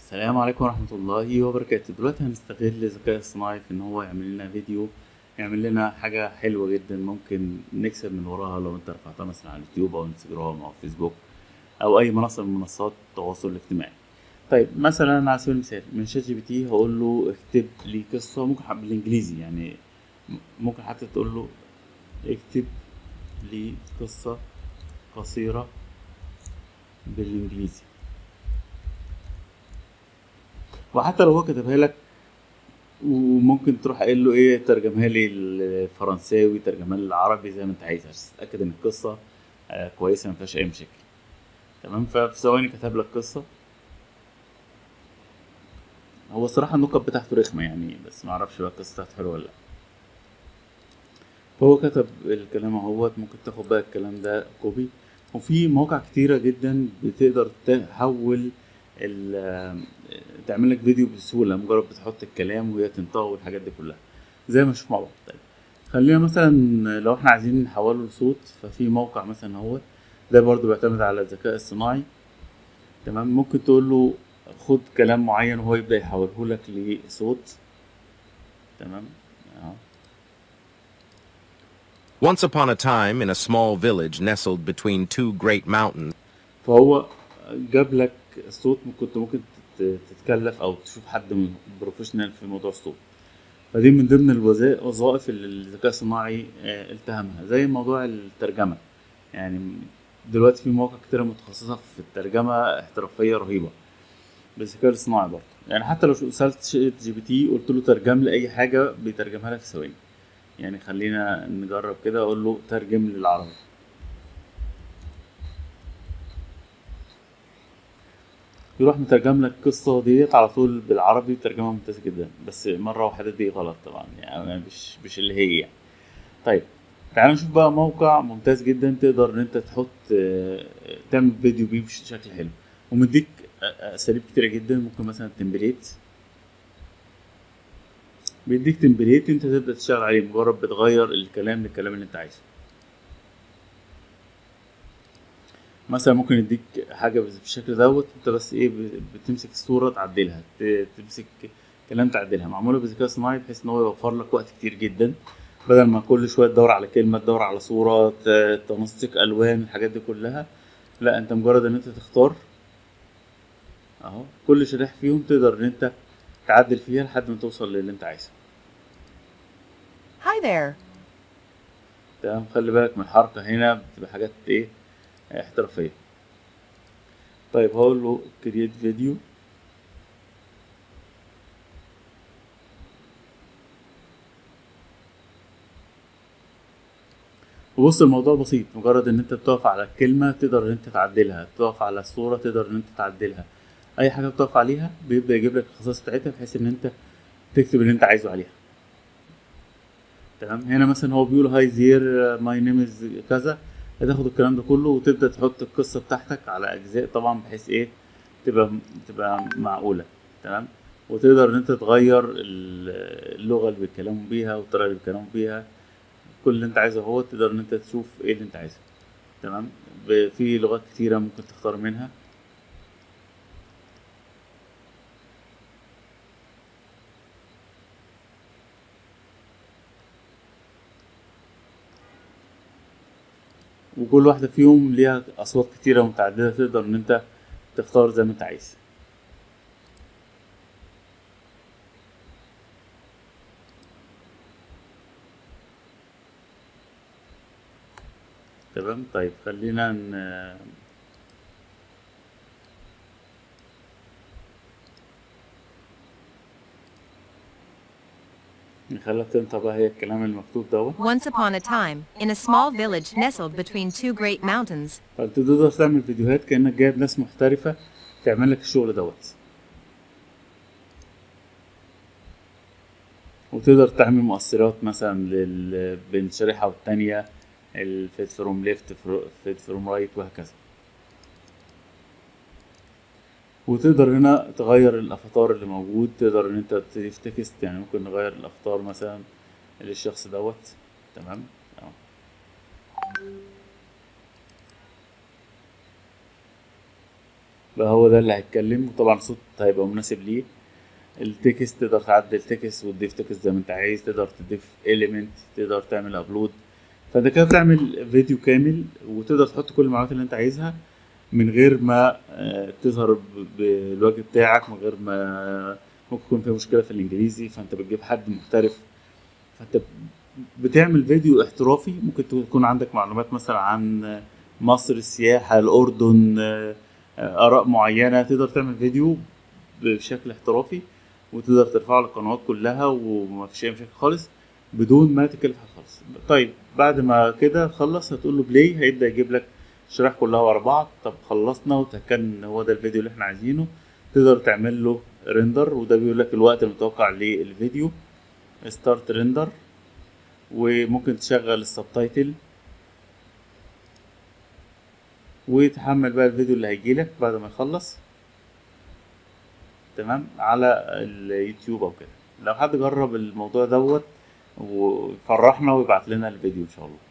السلام عليكم ورحمة الله وبركاته دلوقتي هنستغل الذكاء الصناعي في ان هو يعمل لنا فيديو يعمل لنا حاجة حلوة جدا ممكن نكسب من وراها لو انت رفعتها مثلا على اليوتيوب او انستجرام او فيسبوك او اي منصة من منصات التواصل الاجتماعي طيب مثلا على سبيل المثال من شات جي بي تي هقول له اكتب لي قصة ممكن حب- بالانجليزي يعني ممكن حتى تقول له اكتب لي قصة قصيرة بالانجليزي وحتى لو هو كتبها لك وممكن تروح قايل له ايه ترجمها لي الفرنساوي ترجمها لي العربي زي ما انت عايز عشان تتاكد ان القصه آه، كويسه ما فيهاش اي مشاكل تمام ففي ثواني كتب لك قصه هو الصراحه النكت بتاعته رخمه يعني بس ما اعرفش بقى القصه بتاعته حلوه ولا لا فهو كتب الكلام اهوت ممكن تاخد بقى الكلام ده كوبي وفي مواقع كتيرة جدا بتقدر تحول ال- تعمل لك فيديو بسهولة مجرد بتحط الكلام وهي تنطق والحاجات دي كلها زي ما نشوف مع بعض طيب خلينا مثلا لو احنا عايزين نحوله لصوت ففي موقع مثلا اهوت ده برضو بيعتمد على الذكاء الصناعي تمام ممكن تقول له خد كلام معين وهو يبدأ يحوله لك لصوت تمام اهو Once upon a time, in a small village nestled between two great mountains, فهو جاب لك الصوت كنت ممكن تت- تتكلف او تشوف حد من بروفيشنال في موضوع الصوت فدي من ضمن الوظائف الوظائف اللي الذكاء الصناعي آه، التهمها زي موضوع الترجمة يعني دلوقتي في مواقع كتيرة متخصصة في الترجمة احترافية رهيبة بالذكاء الصناعي برضه يعني حتى لو سألت شات جي بي تي قلت له ترجم لي أي حاجة بيترجمها لك في ثواني يعني خلينا نجرب كده أقول له ترجم لي العربي يروح مترجم لك القصة ديت على طول بالعربي بترجمة ممتازة جدا بس مرة واحدة دي غلط طبعا يعني مش مش اللي هي يعني. طيب تعالوا نشوف بقى موقع ممتاز جدا تقدر ان انت تحط آه، تعمل فيديو بيه بشكل حلو ومديك آه، آه، اساليب كتيرة جدا ممكن مثلا تمبليت بيديك تمبليت انت تبدأ تشتغل عليه مجرد بتغير الكلام للكلام اللي انت عايزه مثلا ممكن يديك حاجة بالشكل دوت انت بس ايه ب- بتمسك الصورة تعدلها ت- تمسك كلام تعدلها معمولة بالذكاء الصناعي بحيث ان هو يوفر لك وقت كتير جدا بدل ما كل شوية تدور على كلمة تدور على صورة ت- تنسق ألوان الحاجات دي كلها لا انت مجرد ان انت تختار اهو كل شريحة فيهم تقدر ان انت تعدل فيها لحد ما توصل للي انت عايزه Hi there. تمام خلي بالك من الحركة هنا بتبقى حاجات ايه احترافية طيب هقول له كرييت فيديو وبص الموضوع بسيط مجرد ان انت بتقف على الكلمة تقدر ان انت تعدلها تقف على الصورة تقدر ان انت تعدلها اي حاجة بتقف عليها بيبدأ يجيب لك الخصائص بتاعتها بحيث ان انت تكتب اللي انت عايزه عليها تمام هنا مثلا هو بيقول هاي زير ماي نيم از كذا هتاخد الكلام ده كله وتبدا تحط القصه بتاعتك على اجزاء طبعا بحيث ايه تبقى تبقى معقوله تمام وتقدر ان انت تغير ال- اللغه اللي بيتكلموا بيها والطريقه اللي بيتكلموا بيها كل اللي انت عايزه هو تقدر ان انت تشوف ايه اللي انت عايزه تمام ب- في لغات كتيره ممكن تختار منها وكل واحدة فيهم ليها أصوات كتيرة متعددة تقدر إن أنت تختار زي ما أنت عايز تمام طيب خلينا ن... نخليها تنطق بقى هي الكلام المكتوب دوت Once upon a time, in a small village nestled between two great mountains, فانت تقدر تعمل فيديوهات كأنك جايب ناس محترفة تعمل لك الشغل دوت وتقدر تعمل مؤثرات مثلا لل... بين شريحة والتانية الفيت فروم ليفت فيت فروم رايت وهكذا وتقدر هنا تغير الافاتار اللي موجود تقدر ان انت تضيف تكست يعني ممكن نغير الافاتار مثلا للشخص دوت تمام اه بقى هو ده اللي هيتكلم وطبعا الصوت هيبقى مناسب ليه التكست تقدر تعدل تكست وتضيف تكست زي ما انت عايز تقدر تضيف اليمنت تقدر تعمل ابلود فانت كده بتعمل فيديو كامل وتقدر تحط كل المعلومات اللي انت عايزها من غير ما آه، تظهر ب- بالوجه بتاعك من غير ما ممكن يكون في مشكله في الانجليزي فانت بتجيب حد محترف فانت بتعمل فيديو احترافي ممكن تكون عندك معلومات مثلا عن مصر السياحة الأردن آه، آه، آراء معينة تقدر تعمل فيديو بشكل احترافي وتقدر ترفعه للقنوات كلها وما فيش أي مشاكل خالص بدون ما تكلف حاجة خالص طيب بعد ما كده تخلص هتقول له بلاي هيبدأ يجيب لك الشرايح كلها ورا بعض طب خلصنا وتأكد ان هو ده الفيديو اللي احنا عايزينه تقدر تعمل له ريندر وده بيقول لك الوقت المتوقع للفيديو ستارت ريندر وممكن تشغل السبتايتل وتحمل بقى الفيديو اللي هيجيلك بعد ما يخلص تمام على اليوتيوب او كده لو حد جرب الموضوع دوت ويفرحنا ويبعت لنا الفيديو ان شاء الله